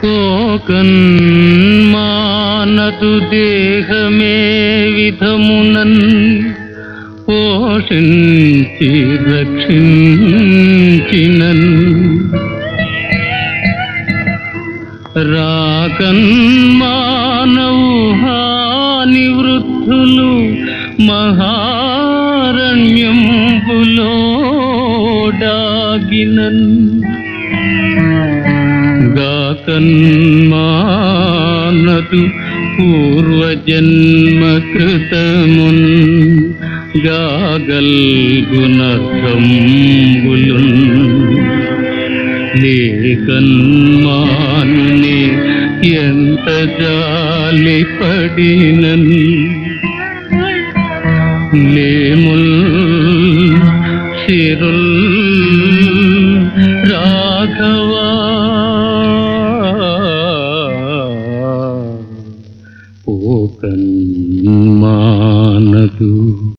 పోకన్మానదు దేహమే విధమునన్ పోషించి రక్షించినన్ రాకన్మానవు హాని వృద్ధులు మహారణ్యంబులో డాగినన్ గాకన్మానదు పూర్వజన్మ కృతమున్ గాగల్గునర్గంబులున్ లేకన్మానుని ఎంత జాలి పడినన్ లేముల్ సిరుల్ రాఘవా పోకన్మానదు